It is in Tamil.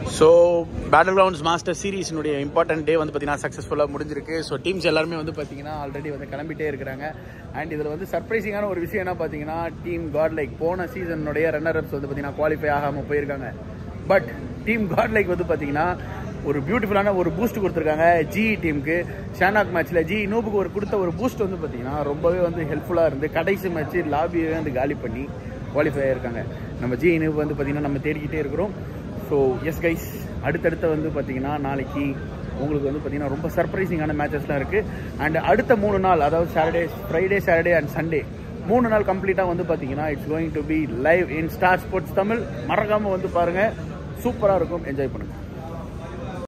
ஸோ பேட்டில் கிரவுண்ட்ஸ் மாஸ்டர் சீரீஸினுடைய இம்பார்ட்டன்ட் டே வந்து பார்த்தீங்கன்னா சக்ஸஸ்ஃபுல்லாக முடிஞ்சிருக்கு ஸோ டீம்ஸ் எல்லாருமே வந்து பார்த்தீங்கன்னா ஆல்ரெடி வந்து கிளம்பிட்டே இருக்கிறாங்க அண்ட் இதில் வந்து சர்ப்ரைசிங்கான ஒரு விஷயம் என்ன பார்த்தீங்கன்னா டீம் காட் லைக் போன சீசனுடைய ரன்னர் அப்ஸ் வந்து பார்த்தீங்கன்னா குவாலிஃபை ஆகாமல் போயிருக்காங்க பட் டீம் காட் லைக் வந்து பார்த்தீங்கன்னா ஒரு பியூட்டிஃபுல்லான ஒரு பூஸ்ட் கொடுத்துருக்காங்க ஜி டீமுக்கு ஷானாக் மேட்ச்சில் ஜி நூபுக்கு ஒரு கொடுத்த ஒரு பூஸ்ட் வந்து பார்த்தீங்கன்னா ரொம்பவே வந்து ஹெல்ப்ஃபுல்லாக இருந்து கடைசி மேட்ச் லாபியவே வந்து காலி பண்ணி குவாலிஃபை ஆயிருக்காங்க நம்ம ஜி நூபு வந்து பார்த்தீங்கன்னா நம்ம தேடிக்கிட்டே இருக்கிறோம் ஸோ எஸ் கைஸ் அடுத்தடுத்த வந்து பார்த்தீங்கன்னா நாளைக்கு உங்களுக்கு வந்து பார்த்தீங்கன்னா ரொம்ப சர்ப்ரைசிங்கான மேட்சஸ்லாம் இருக்குது அண்ட் அடுத்த மூணு நாள் அதாவது Saturday Friday Saturday and Sunday மூணு நாள் கம்ப்ளீட்டாக வந்து பார்த்தீங்கன்னா it's going to be live in Star Sports Tamil மறக்காமல் வந்து பாருங்கள் சூப்பராக இருக்கும் என்ஜாய் பண்ணுங்கள்